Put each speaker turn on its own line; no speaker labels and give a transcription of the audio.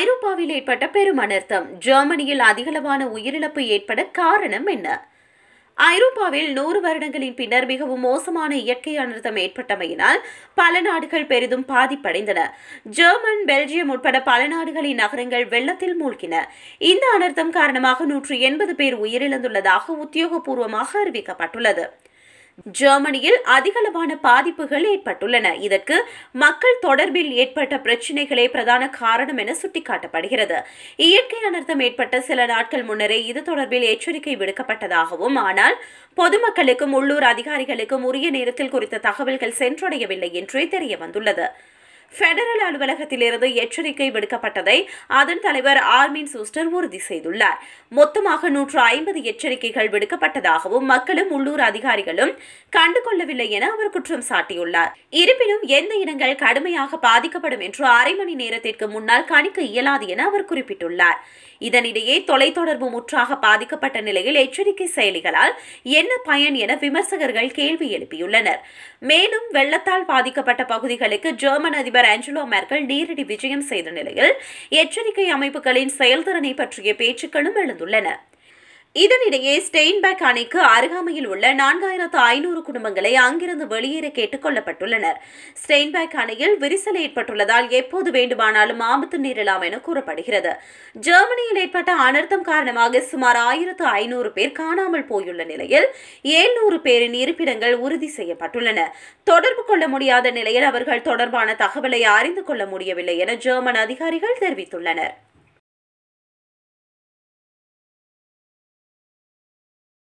ஐரோப்பாவில் ஏற்பட்ட பெரும் அனர்த்தம் ஜெர்மனியில் அதிகளவான உயிரிழப்பு ஏற்பட காரணம் என்ன ஐரோப்பாவில் நூறு வருடங்களின் பின்னர் மிகவும் மோசமான இயற்கை அனர்த்தம் ஏற்பட்டமையினால் பல நாடுகள் பெரிதும் பாதிப்படைந்தன ஜெர்மன் பெல்ஜியம் உட்பட பல நாடுகளின் நகரங்கள் வெள்ளத்தில் மூழ்கின இந்த அனர்த்தம் காரணமாக நூற்று எண்பது பேர் உயிரிழந்துள்ளதாக உத்தியோகபூர்வமாக அறிவிக்கப்பட்டுள்ளது ஜெர்மனியில் அதிகளவான பாதிப்புகள் ஏற்பட்டுள்ளன இதற்கு மக்கள் தொடர்பில் ஏற்பட்ட பிரச்சினைகளே பிரதான காரணம் என சுட்டிக்காட்டப்படுகிறது இயற்கை அனர்த்தம் ஏற்பட்ட சில நாட்கள் முன்னரே இது தொடர்பில் எச்சரிக்கை விடுக்கப்பட்டதாகவும் ஆனால் பொதுமக்களுக்கும் உள்ளூர் அதிகாரிகளுக்கும் உரிய நேரத்தில் குறித்த தகவல்கள் சென்றடையவில்லை என்றே தெரிய வந்துள்ளது பெடரல் அலுவலகத்திலிருந்து எச்சரிக்கை விடுக்கப்பட்டதை அதன் தலைவர் ஆர்மின் சூஸ்டர் உறுதி செய்துள்ளார் மொத்தமாக நூற்று ஐம்பது எச்சரிக்கைகள் விடுக்கப்பட்டதாகவும் மக்களும் உள்ளூர் அதிகாரிகளும் கண்டுகொள்ளவில்லை என அவர் குற்றம் சாட்டியுள்ளார் இருப்பினும் எந்த இடங்கள் கடுமையாக பாதிக்கப்படும் என்று அரை மணி நேரத்திற்கு முன்னால் கணிக்க இயலாது என அவர் குறிப்பிட்டுள்ளார் இதனிடையே தொலைத்தொடர்பு முற்றாக பாதிக்கப்பட்ட நிலையில் எச்சரிக்கை செயலிகளால் என்ன பயன் என விமர்சகர்கள் கேள்வி எழுப்பியுள்ளனர் மேலும் வெள்ளத்தால் பாதிக்கப்பட்ட பகுதிகளுக்கு ஜெர்மன் அதிபர் ஆஞ்சலோ மெர்கல் நேரடி விஜயம் செய்த நிலையில் எச்சரிக்கை அமைப்புகளின் செயல்திறனை பற்றிய பேச்சுக்களும் எழுந்துள்ளன இதனிடையே ஸ்டெயின்பேக் அணைக்கு அருகாமையில் உள்ள நான்காயிரத்து ஐநூறு குடும்பங்களை அங்கிருந்து வெளியேற கேட்டுக் கொள்ளப்பட்டுள்ளனர் ஸ்டெயின்பேக் அணையில் விரிசல் ஏற்பட்டுள்ளதால் எப்போது வேண்டுமானாலும் ஆபத்து நேரலாம் என கூறப்படுகிறது ஜெர்மனியில் ஏற்பட்ட அனர்த்தம் காரணமாக சுமார் ஆயிரத்து ஐநூறு பேர் காணாமல் போயுள்ள நிலையில் ஏழ்நூறு பேரின் இருப்பிடங்கள் உறுதி செய்யப்பட்டுள்ளன தொடர்பு கொள்ள முடியாத நிலையில் அவர்கள் தொடர்பான தகவலை அறிந்து கொள்ள முடியவில்லை என ஜெர்மன் அதிகாரிகள் தெரிவித்துள்ளனர்